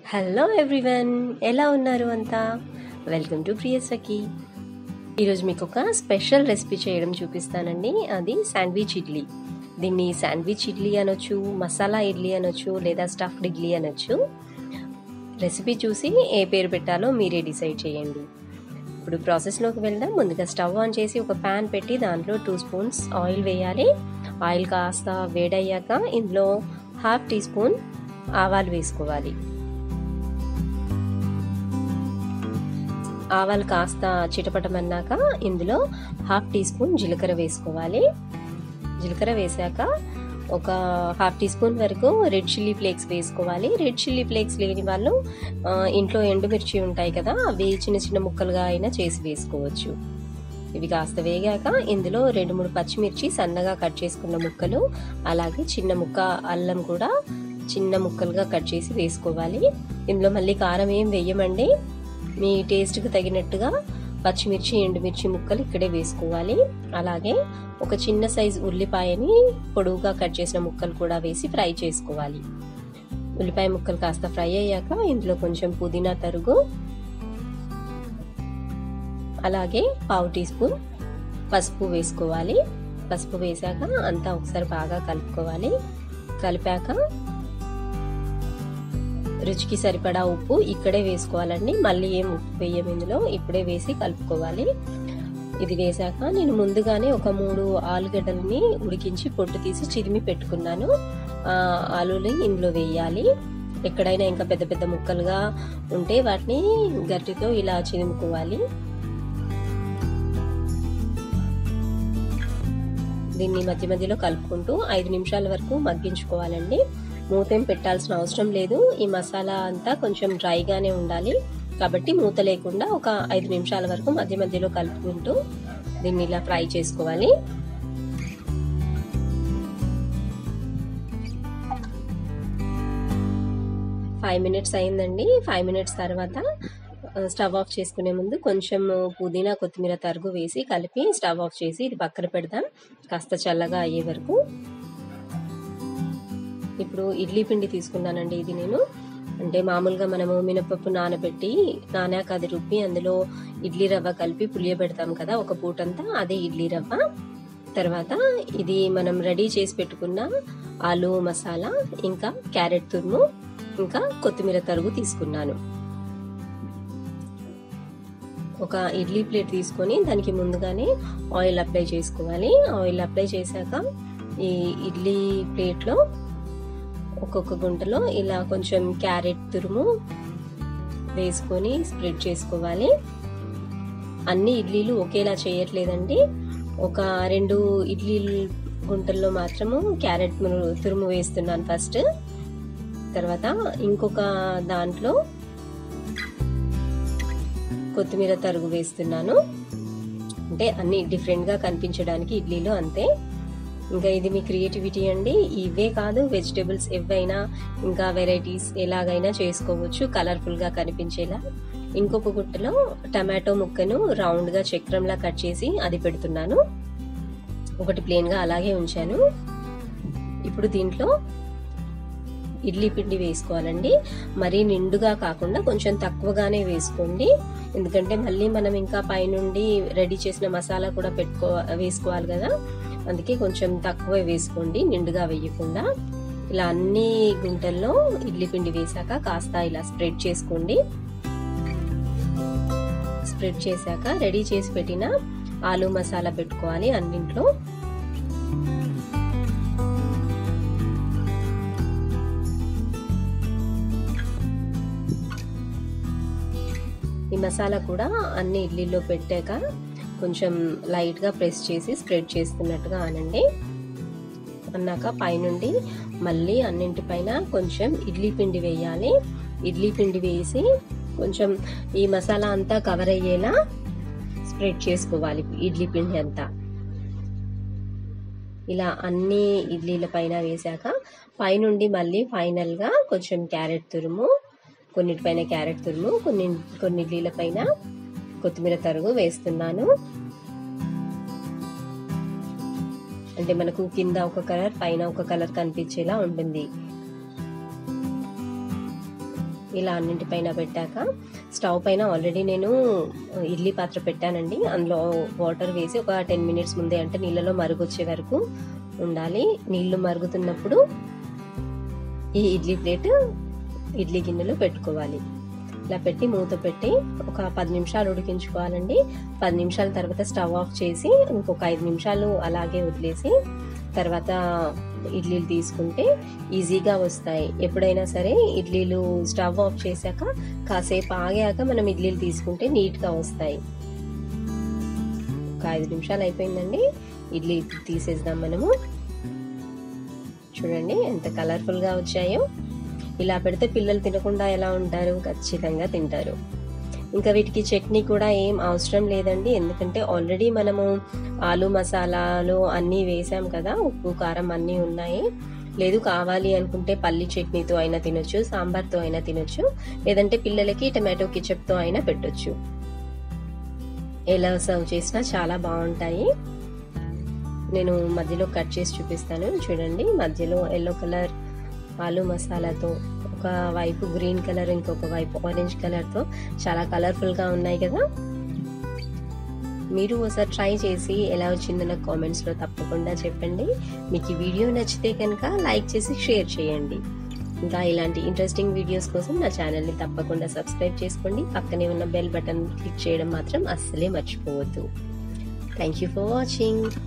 hello everyone ఎలా ఉన్నారు అంతా వెల్కమ్ టు ప్రియసఖి ఈరోజు మీకు ఒక స్పెషల్ రెసిపీ చేయడం చూపిస్తానండి అది శాండ్విచ్ ఇడ్లీ దీన్ని శాండ్విచ్ ఇడ్లీ అనొచ్చు మసాలా ఇడ్లీ అనొచ్చు లేదా స్టఫ్డ్ ఇడ్లీ అనొచ్చు రెసిపీ చూసి ఏ పేరు పెట్టాలో మీరే డిసైడ్ చేయండి ఇప్పుడు ప్రాసెస్లోకి వెళ్దాం ముందుగా స్టవ్ ఆన్ చేసి ఒక ప్యాన్ పెట్టి దాంట్లో టూ స్పూన్స్ ఆయిల్ వేయాలి ఆయిల్ కాస్త వేడయ్యాక ఇందులో హాఫ్ టీ స్పూన్ ఆవాలు వేసుకోవాలి ఆవాలు కాస్త చిటపటమన్నాక ఇందులో హాఫ్ టీ స్పూన్ జీలకర్ర వేసుకోవాలి జీలకర్ర వేసాక ఒక హాఫ్ టీ స్పూన్ వరకు రెడ్ చిల్లీ ఫ్లేక్స్ వేసుకోవాలి రెడ్ చిల్లీ ఫ్లేక్స్ లేని వాళ్ళు ఇంట్లో ఎండుమిర్చి ఉంటాయి కదా అవి చిన్న చిన్న ముక్కలుగా అయినా చేసి వేసుకోవచ్చు ఇవి కాస్త వేగాక ఇందులో రెండు మూడు పచ్చిమిర్చి సన్నగా కట్ చేసుకున్న ముక్కలు అలాగే చిన్న ముక్క అల్లం కూడా చిన్న ముక్కలుగా కట్ చేసి వేసుకోవాలి ఇందులో మళ్ళీ కారం ఏం వేయమండి మీ టేస్ట్కి తగినట్టుగా పచ్చిమిర్చి ఎండుమిర్చి ముక్కలు ఇక్కడే వేసుకోవాలి అలాగే ఒక చిన్న సైజు ఉల్లిపాయని పొడవుగా కట్ చేసిన ముక్కలు కూడా వేసి ఫ్రై చేసుకోవాలి ఉల్లిపాయ ముక్కలు కాస్త ఫ్రై అయ్యాక ఇందులో కొంచెం పుదీనా తరుగు అలాగే పావు టీ స్పూన్ పసుపు వేసుకోవాలి పసుపు వేసాక అంతా ఒకసారి బాగా కలుపుకోవాలి కలిపాక రుచికి సరిపడా ఉప్పు ఇక్కడే వేసుకోవాలండి మళ్ళీ ఏం ఉప్పు వేయం ఇందులో ఇప్పుడే వేసి కలుపుకోవాలి ఇది వేసాక నేను ముందుగానే ఒక మూడు ఆలుగడ్డలని ఉడికించి పొట్టు తీసి చిరిమి పెట్టుకున్నాను ఆలుని ఇందులో వేయాలి ఎక్కడైనా ఇంకా పెద్ద పెద్ద ముక్కలుగా ఉంటే వాటిని గట్టితో ఇలా చిరుముకోవాలి దీన్ని మధ్య మధ్యలో కలుపుకుంటూ ఐదు నిమిషాల వరకు మగ్గించుకోవాలండి మూతేం పెట్టాల్సిన అవసరం లేదు ఈ మసాలా అంతా కొంచెం డ్రైగానే ఉండాలి కాబట్టి మూత లేకుండా ఒక ఐదు నిమిషాల వరకు మధ్య మధ్యలో కలుపుకుంటూ దీన్ని ఇలా ఫ్రై చేసుకోవాలి ఫైవ్ మినిట్స్ అయిందండి ఫైవ్ మినిట్స్ తర్వాత స్టవ్ ఆఫ్ చేసుకునే ముందు కొంచెం పుదీనా కొత్తిమీర తరుగు వేసి కలిపి స్టవ్ ఆఫ్ చేసి ఇది పక్కన పెడదాం కాస్త చల్లగా అయ్యే వరకు ఇప్పుడు ఇడ్లీ పిండి తీసుకున్నానండి ఇది నేను అంటే మామూలుగా మనము మినపప్పు నానబెట్టి నానాక అది రుబ్బి అందులో ఇడ్లీ రవ్వ కలిపి పులియబెడతాం కదా ఒక పూటంతా అదే ఇడ్లీ రవ్వ తర్వాత ఇది మనం రెడీ చేసి పెట్టుకున్న ఆలు మసాలా ఇంకా క్యారెట్ తురుము ఇంకా కొత్తిమీర తరుగు తీసుకున్నాను ఒక ఇడ్లీ ప్లేట్ తీసుకొని దానికి ముందుగానే ఆయిల్ అప్లై చేసుకోవాలి ఆయిల్ అప్లై చేశాక ఈ ఇడ్లీ ప్లేట్లో ఒక్కొక్క గుంటలో ఇలా కొంచెం క్యారెట్ తురుము వేసుకొని స్ప్రెడ్ చేసుకోవాలి అన్ని ఇడ్లీలు ఒకేలా చేయట్లేదండి ఒక రెండు ఇడ్లీ గుంటల్లో మాత్రము క్యారెట్ తురుము వేస్తున్నాను ఫస్ట్ తర్వాత ఇంకొక దాంట్లో కొత్తిమీర తరుగు వేస్తున్నాను అంటే అన్ని డిఫరెంట్గా కనిపించడానికి ఇడ్లీలో అంతే ఇంకా ఇది మీ క్రియేటివిటీ అండి ఇవే కాదు వెజిటేబుల్స్ ఎవైనా ఇంకా వెరైటీస్ ఎలాగైనా చేసుకోవచ్చు కలర్ఫుల్గా కనిపించేలా ఇంకొక గుట్టలో టమాటో ముక్కను రౌండ్గా చక్రంలా కట్ చేసి అది పెడుతున్నాను ఒకటి ప్లేన్గా అలాగే ఉంచాను ఇప్పుడు దీంట్లో ఇడ్లీ పిండి వేసుకోవాలండి మరీ నిండుగా కాకుండా కొంచెం తక్కువగానే వేసుకోండి ఎందుకంటే మళ్ళీ మనం ఇంకా పైనుండి రెడీ చేసిన మసాలా కూడా పెట్టుకో వేసుకోవాలి కదా అందుకే కొంచెం తక్కువ వేసుకోండి నిండుగా వేయకుండా ఇలా అన్ని గుంటల్లో ఇడ్లీ పిండి వేసాక కాస్త ఇలా స్ప్రెడ్ చేసుకోండి స్ప్రెడ్ చేశాక రెడీ చేసి పెట్టిన ఆలు మసాలా పెట్టుకోవాలి అన్నింట్లో ఈ మసాలా కూడా అన్ని ఇడ్లీలో పెట్టాక కొంచెం లైట్గా ప్రెస్ చేసి స్ప్రెడ్ చేస్తున్నట్టుగా అనండి అన్నాక పైనుండి మళ్ళీ అన్నింటిపైన కొంచెం ఇడ్లీ పిండి వేయాలి ఇడ్లీ పిండి వేసి కొంచెం ఈ మసాలా అంతా కవర్ అయ్యేలా స్ప్రెడ్ చేసుకోవాలి ఇడ్లీ పిండి అంతా ఇలా అన్ని ఇడ్లీల పైన వేసాక పైనుండి మళ్ళీ ఫైనల్గా కొంచెం క్యారెట్ తురుము కొన్నిటిపైన క్యారెట్ తురుము కొన్ని కొన్ని ఇడ్లీల పైన కొత్తిమీర తరుగు వేస్తున్నాను అంటే మనకు కింద ఒక కలర్ పైన ఒక కలర్ కనిపించేలా ఉంటుంది ఇలా అన్నింటిపైన పెట్టాక స్టవ్ పైన ఆల్రెడీ నేను ఇడ్లీ పాత్ర పెట్టానండి అందులో వాటర్ వేసి ఒక టెన్ మినిట్స్ ముందే అంటే నీళ్ళలో మరుగొచ్చే వరకు ఉండాలి నీళ్లు మరుగుతున్నప్పుడు ఈ ఇడ్లీ ప్లేట్ ఇడ్లీ గిన్నెలో పెట్టుకోవాలి ఇలా పెట్టి మూత పెట్టి ఒక పది నిమిషాలు ఉడికించుకోవాలండి పది నిమిషాల తర్వాత స్టవ్ ఆఫ్ చేసి ఇంకొక ఐదు నిమిషాలు అలాగే వదిలేసి తర్వాత ఇడ్లీలు తీసుకుంటే ఈజీగా వస్తాయి ఎప్పుడైనా సరే ఇడ్లీలు స్టవ్ ఆఫ్ చేశాక కాసేపు ఆగాక మనం ఇడ్లీలు తీసుకుంటే నీట్గా వస్తాయి ఒక ఐదు నిమిషాలు అయిపోయిందండి ఇడ్లీ తీసేద్దాం మనము చూడండి ఎంత కలర్ఫుల్గా వచ్చాయో ఇలా పెడితే పిల్లలు తినకుండా ఎలా ఉంటారు ఖచ్చితంగా తింటారు ఇంకా వీటికి చట్నీ కూడా ఏం అవసరం లేదండి ఎందుకంటే ఆల్రెడీ మనము ఆలు మసాలాలు అన్నీ వేసాం కదా ఉప్పు కారం అన్నీ ఉన్నాయి లేదు కావాలి అనుకుంటే పల్లి చట్నీతో అయినా తినొచ్చు సాంబార్తో అయినా తినొచ్చు లేదంటే పిల్లలకి టమాటో కిచప్తో అయినా పెట్టొచ్చు ఎలా సర్వ్ చేసినా చాలా బాగుంటాయి నేను మధ్యలో కట్ చేసి చూపిస్తాను చూడండి మధ్యలో ఎల్లో కలర్ ఆలు మసాలాతో ఒక వైపు గ్రీన్ కలర్ ఇంకొక వైపు ఆరెంజ్ కలర్తో చాలా కలర్ఫుల్గా ఉన్నాయి కదా మీరు ఒకసారి ట్రై చేసి ఎలా వచ్చిందో నాకు కామెంట్స్లో తప్పకుండా చెప్పండి మీకు ఈ వీడియో నచ్చితే కనుక లైక్ చేసి షేర్ చేయండి ఇంకా ఇలాంటి ఇంట్రెస్టింగ్ వీడియోస్ కోసం నా ఛానల్ని తప్పకుండా సబ్స్క్రైబ్ చేసుకోండి పక్కనే ఉన్న బెల్ బటన్ క్లిక్ చేయడం మాత్రం అస్సలే మర్చిపోవద్దు థ్యాంక్ యూ ఫర్ వాచింగ్